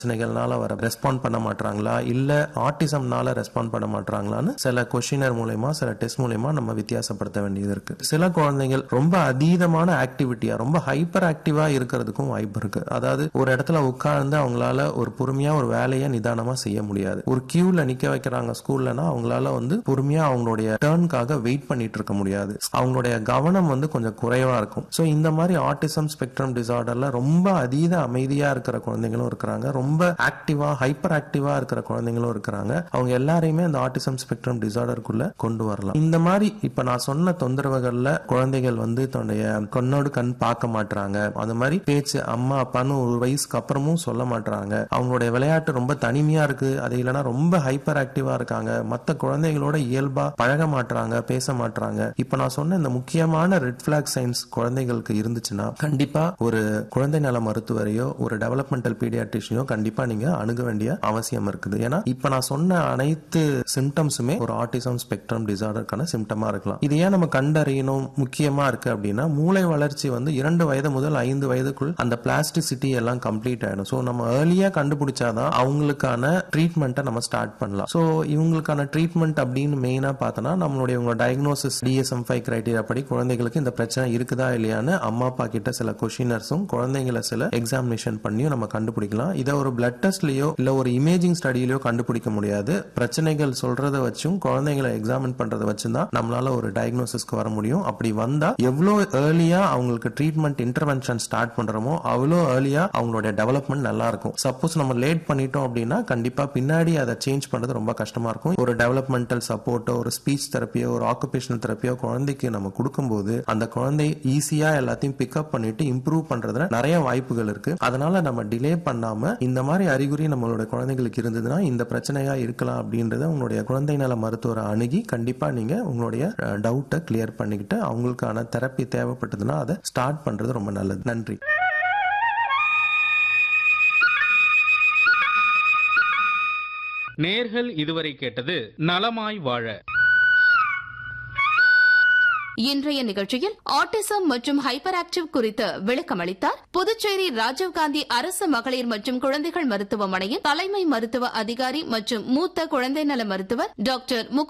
பிரச்சனைகள்னால வர ரெஸ்பாண்ட் பண்ண மாட்டாங்களா இல்ல ஆட்டிசம்னால ரெஸ்பாண்ட் பண்ண மாட்டாங்களான்னு சில கொஷினர் மூலயமா சில டெஸ்ட் மூலயமா நம்ம வித்தியாசப்படுத்த வேண்டியது இருக்கு சில குழந்தைகள் ரொம்ப அதீதமான ஆக்டிவிட்டியா ரொம்ப ஹைப்பர் ஆக்டிவா இருக்கிறதுக்கும் வாய்ப்பு இருக்கு அதாவது ஒரு இடத்துல உட்கார்ந்து அவங்களால ஒரு பொறுமையா ஒரு வேலையை நிதானமா செய்ய முடியாது ஒரு கியூல நிக்க வைக்கிறாங்க ஸ்கூல்லனா அவங்களால வந்து பொறுமையா அவங்களுடைய டேர்னுக்காக வெயிட் பண்ணிட்டு இருக்க முடியாது அவங்களுடைய கவனம் வந்து கொஞ்சம் குறைவா இருக்கும் சோ இந்த மாதிரி ஆட்டிசம் ஸ்பெக்ட்ரம் டிசார்டர்ல ரொம்ப அதீத அமைதியா இருக்கிற குழந்தைங்களும் இருக்கிறாங்க ரொம்ப ஆக்டிவா ஹைப்பர் ஆக்டிவா இருக்கிற குழந்தைங்களும் இருக்கிறாங்க அவங்க எல்லாரையுமே அந்த ஆட்டிசம் ஸ்பெக்ட்ரம் டிசார்டருக்குள்ள கொண்டு வரலாம் இந்த மாதிரி இப்ப நான் சொன்ன தொந்தரவுகள்ல குழந்தைகள் வந்து தன்னுடைய கண்ணோடு கண் பார்க்க மாட்டாங்க அந்த மாதிரி பேச்சு அம்மா அப்பான்னு ஒரு வயசுக்கு அப்புறமும் சொல்ல மாட்டாங்க அவங்களுடைய விளையாட்டு ரொம்ப தனிமையா இருக்கு அது இல்லைன்னா ரொம்ப ஹைப்பர் ஆக்டிவா இருக்காங்க மத்த குழந்தைகளோட இயல்பா பழக மாட்டாங்க பேச மாட்டாங்க இப்ப நான் சொன்ன இந்த முக்கியமான ரெட் பிளாக் சைன்ஸ் குழந்தைகளுக்கு இருந்துச்சுன்னா கண்டிப்பா ஒரு குழந்தை நல மருத்துவரையோ ஒரு டெவலப்மெண்டல் பீடியாட்ரிஷியோ கண்டிப்பா நீங்க அணுக வேண்டிய அவசியம் இருக்குது ஏன்னா இப்ப நான் சொன்ன அனைத்து சிம்டம்ஸுமே ஒரு ஆட்டிசம் ஸ்பெக்ட்ரம் டிசார்டருக்கான சிம்டமா இருக்கலாம் இது ஏன் நம்ம கண்டறியணும் முக்கியமா இருக்கு அப்படின்னா மூளை வளர்ச்சி வந்து இரண்டு வயது முதல் ஐந்து வயதுக்குள் அந்த பிளாஸ்டிசிட்டி எல்லாம் கம்ப்ளீட் ஆயிடும் ஸோ நம்ம ஏர்லியா கண்டுபிடிச்சாதான் அவங்களுக்கான ட்ரீட்மெண்ட்டை நம்ம ஸ்டார்ட் பண்ணலாம் ஸோ இவங்களுக்கான ட்ரீட்மெண்ட் அப்படின்னு மெயினா பார்த்தோன்னா நம்மளுடைய உங்க டயக்னோசிஸ் டிஎஸ்எம் ஃபைவ் கிரைட்டீரியா படி குழந்தைகளுக்கு இந்த பிரச்சனை இருக்குதா இல்லையான்னு அம்மா அப்பா கிட்ட சில கொஷினர்ஸும் குழந்தைங்களை சில எக்ஸாமினேஷன் பண்ணியும் நம்ம கண்டுபிடிக்கலாம் இதை ஒரு பிளட் டெஸ்ட்லயோ இல்ல ஒரு இமேஜிங் ஸ்டடியிலயோ கண்டுபிடிக்க முடியாது பிரச்சனைகள் சொல்றத வச்சும் குழந்தைங்களை எக்ஸாமின் பண்றதை வச்சும் தான் நம்மளால ஒரு டயக்னோசிஸ்க்கு வர முடியும் அப்படி வந்தா எவ்வளோ ஏர்லியா அவங்களுக்கு ட்ரீட்மெண்ட் இன்டர்வென்ஷன் ஸ்டார்ட் பண்றோமோ அவ்வளோ ஏர்லியா அவங்களுடைய டெவலப்மெண்ட் நல்லா இருக்கும் சப்போஸ் நம்ம லேட் பண்ணிட்டோம் அப்படின்னா கண்டிப்பா பின்னாடி அதை சேஞ்ச் பண்றது ரொம்ப கஷ்டமா இருக்கும் ஒரு டெவலப்மெண்டல் சப்போர்ட்டோ ஒரு ஸ்பீச் தெரப்பியோ ஒரு ஆக்குபேஷனல் தெரப்பியோ குழந்தைக்கு நம்ம கொடுக்கும்போது அந்த குழந்தை ஈஸியா எல்லாத்தையும் பிக்கப் பண்ணிட்டு இம்ப்ரூவ் பண்றதுல நிறைய வாய்ப்புகள் இருக்கு அதனால நம்ம டிலே பண்ணாம இந்த மாதிரி அறிகுறி நம்மளோட குழந்தைகளுக்கு இருந்ததுன்னா இந்த பிரச்சனையா இருக்கலாம் அப்படின்றத உங்களுடைய குழந்தை நல மருத்துவரை அணுகி கண்டிப்பா நீங்க உங்களுடைய டவுட்டை கிளியர் பண்ணிக்கிட்டு அவங்களுக்கான தெரப்பி தேவைப்பட்டதுன்னா அதை ஸ்டார்ட் பண்றது ரொம்ப நல்லது நன்றி நேர்கள் இதுவரை கேட்டது நலமாய் வாழ இன்றைய நிகழ்ச்சியில் ஆட்டிசம் மற்றும் ஹைப்பர் ஆக்டிவ் குறித்து விளக்கம் அளித்தார் புதுச்சேரி ராஜீவ்காந்தி அரசு மகளிர் மற்றும் குழந்தைகள் மருத்துவமனையின் தலைமை மருத்துவ அதிகாரி மற்றும் மூத்த குழந்தை நல மருத்துவர் டாக்டர் முகு